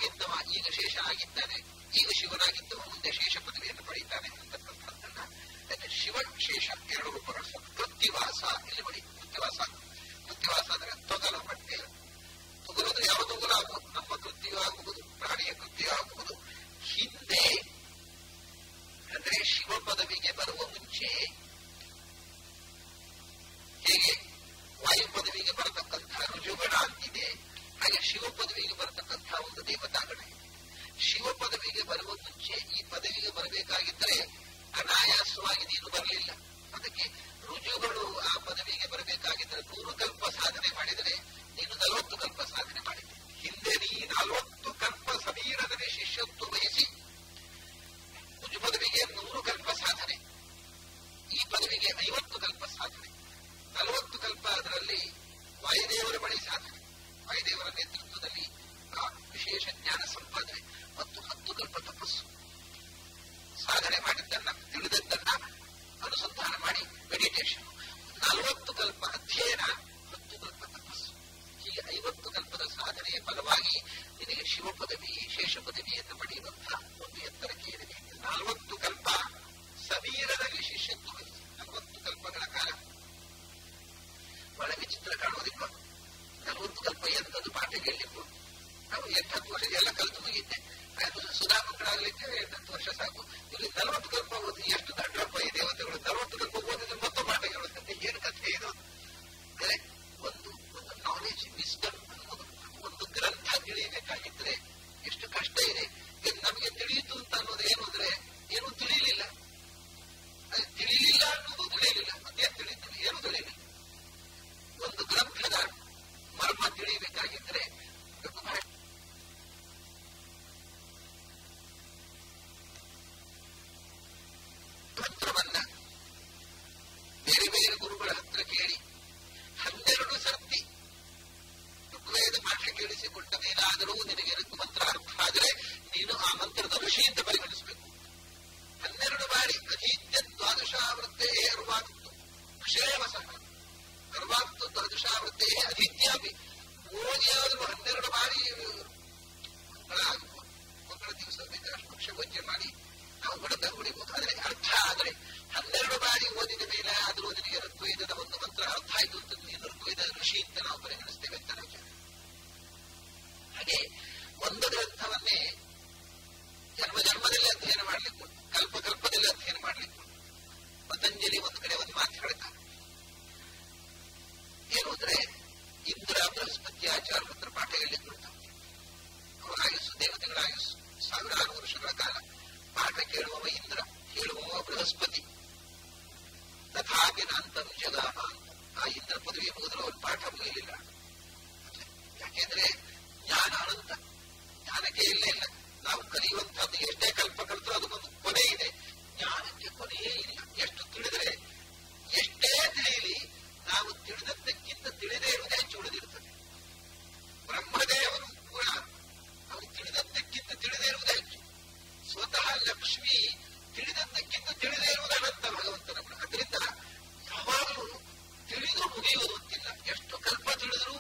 ಆಗಿದ್ದವ ಈಗ ಶೇಷ ಆಗಿದ್ದಾನೆ ಈಗ ಶಿವನಾಗಿದ್ದವ ಮುಂದೆ ಶೇಷ ಪದವಿಯನ್ನು ಪಡೀತಾನೆ ಅಂತಕ್ಕಂಥದ್ದನ್ನ ಅದಕ್ಕೆ ಶಿವ ಶೇಷ ಎರಡು ರೂಪಗಳು ಕೃತ್ಯವಾಸ ಇಲ್ಲಿ ಬಡಿ ಕೃತ್ಯವಾಸ ಕೃತ್ಯವಾಸ ಅಂದ್ರೆ ತೊಗಲ ಬಟ್ಟೆ ತೊಗಲು ಅಂದ್ರೆ ಯಾವ ತೊಗಲು ಆಗುವುದು ನಮ್ಮ ಕೃತ್ಯವೂ ಆಗಬಹುದು ಪ್ರಾಣಿಯ ಕೃತ್ಯವೂ ಆಗಬಹುದು ಹಿಂದೆ ಅಂದ್ರೆ ಶಿವ ಪದವಿಗೆ ಬರುವ ಮುಂಚೆ ಹೇಗೆ ವಾಯು ಪದವಿಗೆ ಬರತಕ್ಕಂತಹ ರುಜುಗಣ ಅಂತಿದೆ ಹಾಗೆ ಶಿವ ಪದವಿಗೆ ಬರತಕ್ಕಂತಹ ಒಂದು ದೇವತಾಗಣ ಇದೆ ಶಿವ ಪದವಿಗೆ ಬರುವ ಮುಂಚೆ ಈ ಪದವಿಗೆ ಬರಬೇಕಾಗಿದ್ದರೆ ಅನಾಯಾಸವಾಗಿ ನೀನು ಬರಲಿಲ್ಲ ಅದಕ್ಕೆ ರುಜುಗಳು ಆ ಪದವಿಗೆ ಬರಬೇಕಾಗಿದ್ದರೆ ನೂರು ಕಲ್ಪ ಸಾಧನೆ ಮಾಡಿದರೆ ನೀನು ನಲವತ್ತು ಕಲ್ಪ ಸಾಧನೆ ಮಾಡಿದೆ ಹಿಂದೆ ನೀ ನಲವತ್ತು ಕಲ್ಪ ಸಮೀರದಲ್ಲಿ ಶಿಷ್ಯತ್ವ ವಹಿಸಿ ರುಜು ಪದವಿಗೆ ನೂರು ಕಲ್ಪ ಸಾಧನೆ ಈ ಪದವಿಗೆ ಐವತ್ತು ಕಲ್ಪ ಸಾಧನೆ ನಲವತ್ತು ಕಲ್ಪ ಅದರಲ್ಲಿ ವಾಯುದೇವರ ಬಳಿ ಸಾಧನೆ ವಾಯುದೇವರ ನೇತೃತ್ವದಲ್ಲಿ ಆ ವಿಶೇಷ ಜ್ಞಾನ ಸಂಪಾದನೆ ಮತ್ತು ಹತ್ತು ಕಲ್ಪ ತಪಸ್ಸು ಸಾಧನೆ ಮಾಡಿದ್ದನ್ನ ತಿಳಿದದ್ದನ್ನ ಅನುಸಂಧಾನ ಮಾಡಿ ಮೆಡಿಟೇಷನ್ ನಲವತ್ತು ಕಲ್ಪ ಅಧ್ಯಯನ ಹತ್ತು ಕಲ್ಪ ತಪಸ್ಸು ಹೀಗೆ ಐವತ್ತು ಕಲ್ಪದ ಸಾಧನೆಯ ಫಲವಾಗಿ ನಿನಗೆ ಶಿವ ಪದವಿ ಶೇಷ ಪದವಿಯನ್ನು ಪಡೆಯುವಂತಹ ಒಂದು ಎತ್ತರಕ್ಕೆ ಏರಿದೆ ನಲವತ್ತು ಕಲ್ಪ ಸಮೀರದಲ್ಲಿ ಶಿಷ್ಯತ್ವ ವಹಿಸಿ ನಲವತ್ತು ಕಲ್ಪಗಳ ಕಾಲ ಬಹಳ ವಿಚಿತ್ರ ಕಾಣುವುದಿಲ್ಲ ನಲವತ್ತು ಕಲ್ಪ ಎಂತದ್ದು ಪಾಠ ಕೇಳಲಿಕ್ಕೆ ನಾವು ಎಂಟತ್ತು ವರ್ಷ ಎಲ್ಲ ಕಲಿತು ಮುಗಿದ್ದೆ ಅದು ಸುಧಾ ಮಕ್ಕಳಾಗಲಿಕ್ಕೆ ಎಂಟತ್ತು ವರ್ಷ ಸಾಕು ಇಲ್ಲಿ ನಲವತ್ತು ಕಲ್ಪ ಓದಿ ಎಷ್ಟು ದೊಡ್ಡಪ್ಪ ಈ ದೇವತೆಗಳು ನಲವತ್ತು ಕಲ್ಪ ಓದಿದ್ರೆ ಮತ್ತೆ ಪಾಠ ಕೇಳುತ್ತೆ ಏನು ಕಥೆ ಇದು ಅಂದ್ರೆ ಒಂದು ಒಂದು ನಾಲೆಜ್ ವಿಸ್ಡಮ್ ಅನ್ನೋದು ಒಂದು ಗ್ರಂಥ ತಿಳಿಯಬೇಕಾಗಿದ್ರೆ ಎಷ್ಟು ಕಷ್ಟ ಇದೆ ಇದು ನಮಗೆ ತಿಳಿಯಿತು ಅಂತ ಅನ್ನೋದು ಏನು ಅಂದ್ರೆ ಏನು ತಿಳಿಯಲಿಲ್ಲ ಅದು ತಿಳಿಯಲಿಲ್ಲ ಅನ್ನೋದು ತಿಳಿಯಲಿಲ್ಲ ಅದೇನು ತಿಳಿಯಿತು ಏನು ತಿಳಿಯಲಿಲ್ಲ ಒಂದು ಗ್ರಂಥದ ಮರ್ಮ ತಿಳಿಯಬೇಕಾಗಿದ್ರೆ ಬಹಳ ಮಂತ್ರವನ್ನ ಬೇರೆ ಬೇರೆ ಗುರುಗಳ ಹತ್ರ ಕೇಳಿ ಹನ್ನೆರಡು ಸರ್ತಿ ಋಗ್ವೇದ ಪಾಠ ಕೇಳಿಸಿಕೊಂಡ ಮೇಲಾದರೂ ನಿನಗೆ ಋಗ್ ಮಂತ್ರ ಅರ್ಥ ಆದರೆ ನೀನು ಆ ಮಂತ್ರದ ಋಷಿ ಅಂತ ಪರಿಗಣಿಸಬೇಕು ಹನ್ನೆರಡು ಬಾರಿ ಅಧೀತ್ಯ ದ್ವಾದಶಾವೃತ್ತೇ ಅರುವಾಗ್ತು ಕ್ಷೇಮ ಸಹ ಅರುವಾಗ್ತು ದ್ವಾದಶಾವೃತ್ತೇ ಅಧೀತ್ಯಾಪಿ ಓದಿಯಾದರೂ ಹನ್ನೆರಡು ಬಾರಿ ಮಂಗಳ ಮಂಗಳ ದಿವಸ ಬೇಕಾದಷ್ಟು ಪಕ್ಷ ಪೂಜೆ ಮಾಡಿ ನಾವು ಬಡದ ಕುಡಿಬಹುದು ಆದರೆ ಅರ್ಥ ಆದರೆ ಹನ್ನೆರಡು ಬಾರಿ ಓದಿದ ಮೇಲೆ ಆದರೂ ನಿನಗೆ ಋಗ್ವೇದದ ಒಂದು ಮಂತ್ರ ಅರ್ಥ ಆಯಿತು ಅಂತ ನೀನು ಋಗ್ವೇದ ಋಷಿ ಅಂತ ನಾವು ಪರಿಗಣಿಸ್ತೇವೆ ಅಂತ ನಾವು ಕೇಳ್ತೇವೆ. ಹಾಗೆ ಒಂದು ಗ್ರಂಥವನ್ನೇ ಜನ್ಮ ಜನ್ಮದಲ್ಲಿ ಅಧ್ಯಯನ ಮಾಡಲಿಕ್ಕೆ ಉಂಟು. ಕಲ್ಪ ಕಲ್ಪದಲ್ಲಿ ಅಧ್ಯಯನ ಮಾಡಲಿಕ್ಕೆ ಉಂಟು. ಪತಂಜಲಿ ಒಂದು ಕಡೆ ಒಂದು ಮಾತು ಹೇಳ್ತಾರೆ ಏನು ಅಂದ್ರೆ ಇಂದ್ರ ಬೃಹಸ್ಪತಿ ಆಚಾರ ಹತ್ರ ಪಾಠ ಹೇಳಲಿಕ್ಕೆ ಉಂಟು ಅವರ ಆಯುಸ್ಸು ದೇವತೆಗಳ ಆಯುಸ್ಸು ಸಾವಿರಾರು ವರ್ಷಗಳ ಕಾಲ ಪಾಠ ಕೇಳುವವ ಇಂದ್ರ ಹೇಳುವವ ಬೃಹಸ್ಪತಿ ತಥಾಪಿ ನಾಂತಂ ಜಗಾಮ ಆ ಇಂದ್ರ ಪದವಿ ಮುಗಿದ್ರು ಅವ್ರ ಪಾಠ ಮುಗಿಲಿಲ್ಲ ಯಾಕೆಂದ್ರೆ ಜ್ಞಾನ ಅನಂತ ಜ್ಞಾನಕ್ಕೆ ಇಲ್ಲೇ ಇಲ್ಲ ನಾವು ಕಲಿಯುವಂತಹದ್ದು ಎಷ್ಟೇ ಕಲ್ಪ ಕಲಿತರೂ ಅದಕ್ಕೊಂದು ಕೊನೆ ಇದೆ ಜ್ಞಾನಕ್ಕೆ ಕೊನೆಯೇ ಇಲ್ಲ ಎಷ್ಟು ತಿಳಿದರೆ ಎಷ್ಟೇ ತಿಳಿಯಲಿ ನಾವು ತಿಳಿದದ್ದಕ್ಕಿಂತ ತಿಳಿದೇ ಇರುವುದೇ ಹೆಚ್ಚು ಉಳಿದಿರುತ್ತದೆ ಬ್ರಹ್ಮದೇವರು ಕೂಡ ಅವರು ತಿಳಿದದ್ದಕ್ಕಿಂತ ತಿಳಿದೇ ಇರುವುದೇ ಹೆಚ್ಚು ಸ್ವತಃ ಲಕ್ಷ್ಮಿ ತಿಳಿದದ್ದಕ್ಕಿಂತ ತಿಳಿದೇ ಇರುವುದು ಅನಂತ ಭಗವಂತನ ಗುಣ. ಅದರಿಂದ ಯಾವಾಗಲೂ ತಿಳಿದು ಮುಗಿಯುವುದು ಗೊತ್ತಿಲ್ಲ ಎಷ್ಟು ಕಲ್ಪ ತಿಳಿದರೂ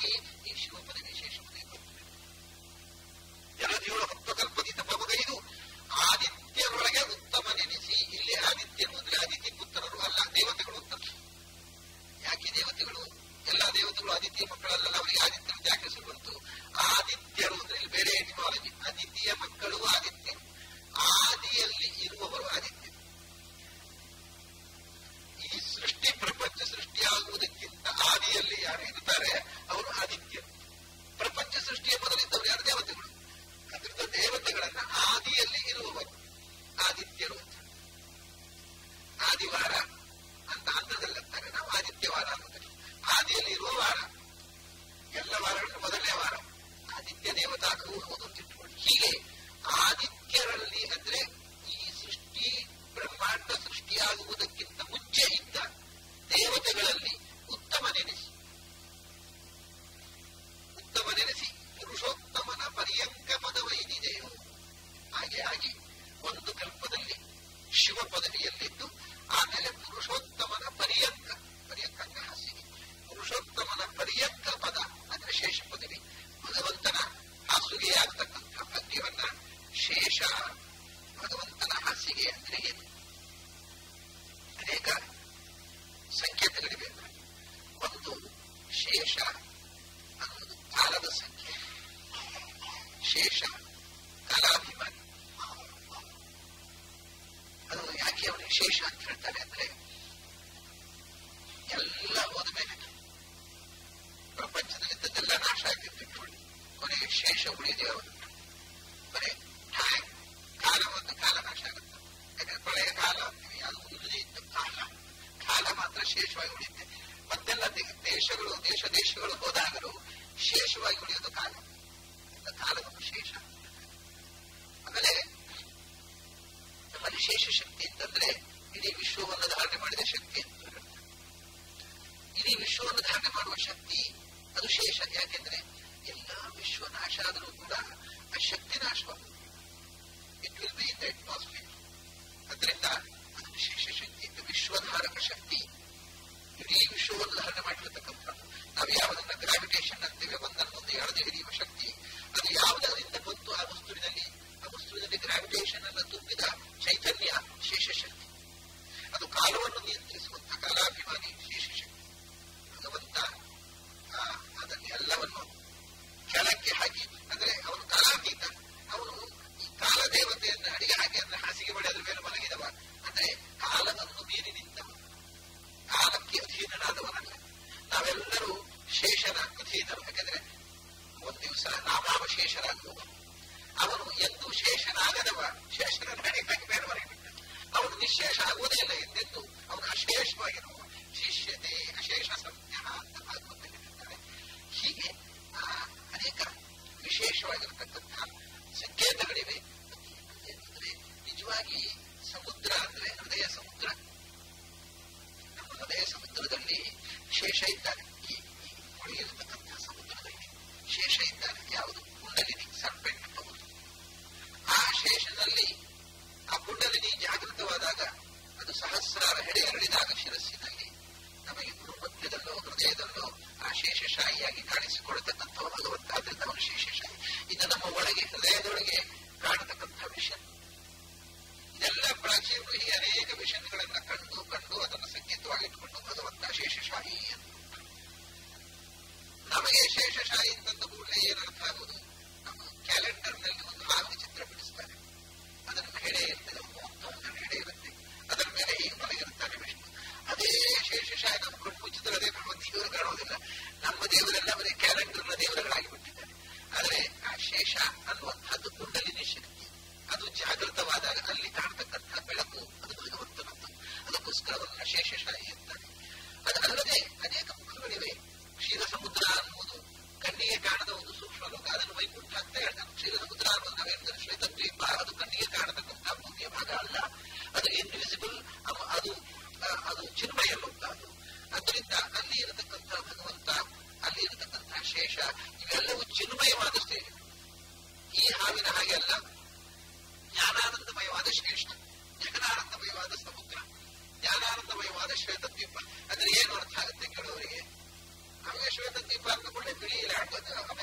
ಅದಕ್ಕಾಗಿ ಈ ಶಿವ ಪದವಿ ಶೇಷ ಪದವಿ ಬರ್ತದೆ ಜಲಜೀವಳ ಹತ್ತಕಲ್ಪದಿ ತಪಗೈದು ಆದಿತ್ಯರೊಳಗೆ ಉತ್ತಮ ನೆನೆಸಿ ಇಲ್ಲಿ ಆದಿತ್ಯರು ಅಂದ್ರೆ ಆದಿತ್ಯ ಪುತ್ರರು ಅಲ್ಲ ದೇವತೆಗಳು ಅಂತ ಯಾಕೆ ದೇವತೆಗಳು ಎಲ್ಲ ದೇವತೆಗಳು ಆದಿತ್ಯ ಮಕ್ಕಳಲ್ಲ ಅವರಿಗೆ ಆದಿತ್ಯ ಅಂತ ಯಾಕೆ ಹೆಸರು ಬಂತು ಆದಿತ್ಯರು ಅಂದ್ರೆ ಇಲ್ಲಿ ಬೇರೆ ಎಟಿಮಾಲಜಿ ಆದಿತ್ಯ ಮಕ್ಕಳು ಆದಿತ್ಯರು ಆದಿಯಲ್ಲಿ ಇರುವವರು ಆದಿತ್ಯ ಈ ಸೃಷ್ಟಿ ಪ್ರಪಂಚ ಸೃಷ್ಟಿಯಾಗುವುದಕ್ಕಿಂತ ಆದಿಯಲ್ಲಿ ಯಾರು ಇರ್ತಾರೆ ಅವರು ಆದಿತ್ಯರು ಪ್ರಪಂಚ ಸೃಷ್ಟಿಯ ಮೊದಲಿದ್ದವರು ಯಾರು ದೇವತೆಗಳು ಅದರಿಂದ ದೇವತೆಗಳನ್ನ ಆದಿಯಲ್ಲಿ ಇರುವವರು ಆದಿತ್ಯರು ಅಂತ ಆದಿವಾರ ಅಂತ ಅಂದದಲ್ಲಂತಾರೆ ನಾವು ಆದಿತ್ಯವಾರ ಅನ್ನೋದಿಲ್ಲ ಆದಿಯಲ್ಲಿ ಇರುವ ವಾರ ಎಲ್ಲ ವಾರಗಳು ಮೊದಲನೇ ವಾರ ಆದಿತ್ಯ ದೇವತಾಕವು ಹೌದು ಅಂತ ಇಟ್ಕೊಳ್ಳಿ ಹೀಗೆ ಆದಿತ್ಯರಲ್ಲಿ ಅಂದ್ರೆ ಈ ಸೃಷ್ಟಿ ಬ್ರಹ್ಮಾಂಡ ಸೃಷ್ಟಿಯಾಗುವುದಕ್ಕಿಂತ ಮುಂಚೆ ಇದ್ದ ದೇವತೆಗಳಲ್ಲಿ ಉತ್ತಮ ನೆನೆಸಿ ಉತ್ತಮ ನೆನೆಸಿ ಪುರುಷೋತ್ತಮನ ಪರ್ಯಂಕ ಪದವೈದಿದೆಯೋ ಹಾಗೆ ಆಗಿ ಒಂದು ಕಲ್ಪದಲ್ಲಿ ಶಿವ ಪದವಿಯಲ್ಲಿದ್ದು ಆಮೇಲೆ ಪುರುಷೋತ್ತಮನ ಪರ್ಯಂಕ ಪರ್ಯಂಕ ಅಂದ್ರೆ ಹಾಸಿಗೆ ಪುರುಷೋತ್ತಮನ ಪರ್ಯಂಕ ಪದ ಅಂದ್ರೆ ಶೇಷ ಪದವಿ ಭಗವಂತನ ಹಾಸುಗೆಯಾಗ್ತಕ್ಕಂಥ ಭಾಗ್ಯವನ್ನ ಶೇಷ ಭಗವಂತನ ಹಾಸಿಗೆ ಅಂದ್ರೆ ಏನು ಅನೇಕ ಸಂಕೇತಗಳಿವೆ ಒಂದು ಶೇಷ ಅನ್ನೋದು ಕಾಲದ ಸಂಖ್ಯೆ ಶೇಷ ಕಾಲಾಭಿಮಾನಿ ಅದು ಯಾಕೆ ಅವನಿಗೆ ಶೇಷ ಅಂತ ಹೇಳ್ತಾರೆ ಅಂದ್ರೆ ಎಲ್ಲ ಹೋದ ಮೇಲೆ ಪ್ರಪಂಚದಲ್ಲಿದ್ದದೆಲ್ಲ ನಾಶ ಆಗಿರ್ತಿಟ್ಕೊಳ್ಳಿ ಕೊನೆಗೆ ಶೇಷ ಉಳಿದೇ ಅವನು ಕೊನೆ ಟೈಮ್ ಕಾಲ ಒಂದು ಕಾಲ ನಾಶ ಆಗುತ್ತೆ ಯಾಕಂದ್ರೆ ಪ್ರಳಯ ಕಾಲ ಅಂತೀವಿ ಅದು ಉಳಿದೇ ಇದ್ದ ಕಾಲ ಕಾಲ ಮಾತ್ರ ಶೇಷವಾಗಿ ಉಳಿಯುತ್ತೆ ಮತ್ತೆಲ್ಲ ದೇ- ದೇಶಗಳು ದೇಶ ದೇಶಗಳು ಹೋದಾಗಲೂ ಶೇಷವಾಗಿ ಉಳಿಯೋದು ಕಾಲ ಎಲ್ಲ ಕಾಲವನ್ನು ಶೇಷ ಆಮೇಲೆ ನಮ್ಮಲ್ಲಿ ಶೇಷ ಶಕ್ತಿ ಅಂತಂದ್ರೆ ಇಡೀ ವಿಶ್ವವನ್ನು ಧಾರಣೆ ಮಾಡಿದ ಶಕ್ತಿ ಅಂತ ಹೇಳ್ತಾರೆ. ಇಡೀ ವಿಶ್ವವನ್ನು ಧಾರಣೆ ಮಾಡುವ ಶಕ್ತಿ ಅದು ಶೇಷ ಯಾಕೆಂದ್ರೆ ಎಲ್ಲ ವಿಶ್ವ ನಾಶ ಆದರೂ ಕೂಡ ಆ ಶಕ್ತಿ ನಾಶವಾಗುವುದು it will be in the atmosphere ಅದರಿಂದ ಅದು ವಿಶೇಷ ಶಕ್ತಿ ಇದು ವಿಶ್ವಧಾರಕ ಶಕ್ತಿ ಇಡೀ ವಿಶ್ವವನ್ನು ಧಾರಣೆ ಮಾಡಿರತಕ್ಕಂಥದ್ದು ನಾವು ಯಾವುದನ್ನ ಗ್ರಾವಿಟೇಷನ್ ಅಂತೀವಿ ಒಂದನ್ನು ಮುಂದೆ ಎಳೆದು ಹಿಡಿಯುವ ಶಕ್ತಿ ಅದು ಯಾವುದರಿಂದ ಬಂತು ಆ ವಸ್ತುವಿನಲ್ಲಿ ಆ ವಸ್ತುವಿನಲ್ಲಿ ಗ್ರಾವಿಟೇಷನ್ ಅನ್ನು ತುಂಬಿದ ಚೈತನ್ಯ ಶೇಷ ಶಕ್ತಿ ಅದು ಕಾಲವನ್ನು ನಿಯಂತ್ರಿಸುವಂತ ಕಾಲಾಭಿಮಾನಿ ಶೇಷ ಶಕ್ತಿ ಭಗವಂತ ಆ, ಅದನ್ನು ಎಲ್ಲವನ್ನು ಕೆಳಕ್ಕೆ ಹಾಕಿ ಅಂದ್ರೆ ಅವನು ಕಾಲಾತೀತ ಅವನು ಈ ಕಾಲ ದೇವತೆಯನ್ನ ಅಡಿಗೆ ಹಾಕಿ ಅಂದ್ರೆ ಹಾಸಿಗೆ ಬಡಿ ಅದ್ರ ಮೇಲೆ ಮಲಗಿದವ ಅಂದ್ರೆ ಕಾಲವನ್ನು ಮೀರಿ ನಿಂತವ ಕಾಲಕ್ಕೆ ಅಧೀನನಾದವನಲ್ಲ ನಾವೆಲ್ಲರೂ ಶೇಷನ ಅಧೀನರು ಯಾಕಂದ್ರೆ ಒಂದ್ ದಿವಸ ನಾಮಾವಶೇಷರಾಗುವ ಅವನು ಎಂದು ಶೇಷನಾಗದವ ಶೇಷನ ಅಡಿಗೆ ಹಾಕಿ ಮೇಲೆ ಮಲಗಿಬಿಟ್ಟ ಅವನು ನಿಶೇಷ ಆಗುವುದೇ ಇಲ್ಲ ಎಂದೆಂದು ಅವನು ಅಶೇಷವಾಗಿರುವ ಶಿಷ್ಯತೆ ಅಶೇಷ ಸಂಜ್ಞ ಅಂತ ಭಾಗವತದಲ್ಲಿ ಹೇಳ್ತಾರೆ ಹೀಗೆ ಆ ಅನೇಕ ವಿಶೇಷವಾಗಿರತಕ್ಕಂಥ ಸಂಕೇತಗಳಿವೆ ಅಂದ್ರೆ ನಿಜವಾಗಿ ಸಮುದ್ರ ಅಂದ್ರೆ ಹೃದಯ ಸಮುದ್ರ ನಮ್ಮ ಹೃದಯ ಸಮುದ್ರದಲ್ಲಿ ಶೇಷ ಇದ್ದಾನೆ ಈ ಈ ಒಳಗಿರತಕ್ಕಂಥ ಸಮುದ್ರದಲ್ಲಿ ಶೇಷ ಇದ್ದಾನೆ ಯಾವುದು ಕುಂಡಲಿನಿ ಸರ್ಪೆಂಟ್ ಹೌದು ಆ ಶೇಷದಲ್ಲಿ ಆ ಕುಂಡಲಿನಿ ಜಾಗೃತವಾದಾಗ ಅದು ಸಹಸ್ರಾರ ಹೆಡೆ ಹರಡಿದಾಗ ಶಿರಸ್ಸಿನಲ್ಲಿ ನಮಗೆ ಗುರುಮಧ್ಯದಲ್ಲೋ ಹೃದಯದಲ್ಲೋ ಆ ಶೇಷಶಾಹಿಯಾಗಿ ಕಾಣಿಸಿಕೊಳ್ಳತಕ್ಕಂಥ ಭಗವಂತ ಆದ್ರಿಂದ ಅವನು ಶೇಷಶಾಹಿ ಇದು ನಮ್ಮ ಒಳಗೆ ಹೃದಯದೊಳಗೆ ಕಾಣತಕ್ಕಂಥ ವಿಷಯ ಇದೆಲ್ಲ ಪ್ರಾಚೀನರು ಹೀಗೆ ಅನೇಕ ವಿಷಯಗಳನ್ನ ಕಂಡು ಕಂಡು ಅದನ್ನು ಸಂಕೇತವಾಗಿ ಇಟ್ಟುಕೊಂಡು ಭಗವಂತ ಶೇಷಶಾಹಿ ಅಂತ ನಮಗೆ ಶೇಷಶಾಹಿ ಅಂತಂದ ಕೂಡಲೇ ಏನು ಅರ್ಥ ಆಗುವುದು ನಮ್ಮ ಕ್ಯಾಲೆಂಡರ್ ನಲ್ಲಿ ಒಂದು ಹಾವಿನ ಚಿತ್ರ ಬಿಡಿಸ್ತಾರೆ ಅದರ ಹೆಡೆ ಇರ್ತದೆ ಮೂವತ್ತೊಂದು ಹೆಡೆ ಇರುತ್ತೆ ಅದರ ಮೇಲೆ ಹೀಗೆ ಮಲಗಿರುತ್ತಾನೆ ವಿಷ್ಣು ಅದೇ ಶೇಷಶಾಹಿ ನಮ್ಮ ಕಣ್ಣು ಮುಚ್ಚಿದ್ರೆ ಅದೇ ನಮ್ಮ ದೇವರು ಕಾಣುವುದಿಲ್ಲ ನಮ್ಮ ದೇವರೆಲ್ಲ ಅವರೇ ಕ್ಯಾಲೆಂಡರ್ನ ದೇವರುಗಳಾಗಿ ಬಿಟ್ಟಿದ್ದಾರೆ ಆದರೆ ಆ ಶೇಷ ಅನ್ನುವಂಥದ್ದು ಕುಂಡಲಿನಿ ಶಕ್ತಿ ಅದು ಜಾಗೃತವಾದಾಗ ಅಲ್ಲಿ ಕಾಣತಕ್ಕಂಥ ಬೆಳಕು ಅದು ಭಗವಂತನದ್ದು ಅದಕ್ಕೋಸ್ಕರವನ್ನ ಶೇಷಶಾಹಿ ಅಂತಾರೆ ಅದಲ್ಲದೆ ಅನೇಕ ಮುಖಗಳಿವೆ ಕ್ಷೀರ ಸಮುದ್ರ ಅನ್ನುವುದು ಕಣ್ಣಿಗೆ ಕಾಣದ ಒಂದು ಸೂಕ್ಷ್ಮ ಲೋಕ ಅದನ್ನು ವೈಕುಂಠ ಅಂತ ಹೇಳ್ತಾರೆ ಕ್ಷೀರ ಸಮುದ್ರ ಅನ್ನೋದು ನಾವೇನು ಶ್ವೇತದ್ವೀಪ ಅದು ಕಣ್ಣಿಗೆ ಕಾಣತಕ್ಕಂಥ ಭೂಮಿಯ ಭಾಗ ಅಲ್ಲ ಅದು ಇನ್ವಿಸಿಬಲ್ ಅದು ಆ, ಅದು ಚಿನ್ಮಯ ಲೋಕ ಅದು ಅದರಿಂದ ಅಲ್ಲಿ ಇರತಕ್ಕಂಥ ಭಗವಂತ ಅಲ್ಲಿ ಇರತಕ್ಕಂಥ ಶೇಷ ಇವೆಲ್ಲವೂ ಚಿನ್ಮಯವಾದ ಸೇರಿ ಈ ಹಾವಿನ ಹಾಗೆ ಅಲ್ಲ ಜ್ಞಾನಾನಂದಮಯವಾದ ಶ್ರೇಷ್ಠ ಜ್ಞಾನಾನಂದಮಯವಾದ ಸಮುದ್ರ ಜ್ಞಾನಾನಂದಮಯವಾದ ಶ್ವೇತದ್ವೀಪ ಅಂದ್ರೆ ಏನು ಅರ್ಥ ಆಗುತ್ತೆ ಕೇಳೋರಿಗೆ ನಮಗೆ ಶ್ವೇತದ್ವೀಪ ಅಂದ್ಕೊಂಡೆ ಬಿಳಿ ಅದು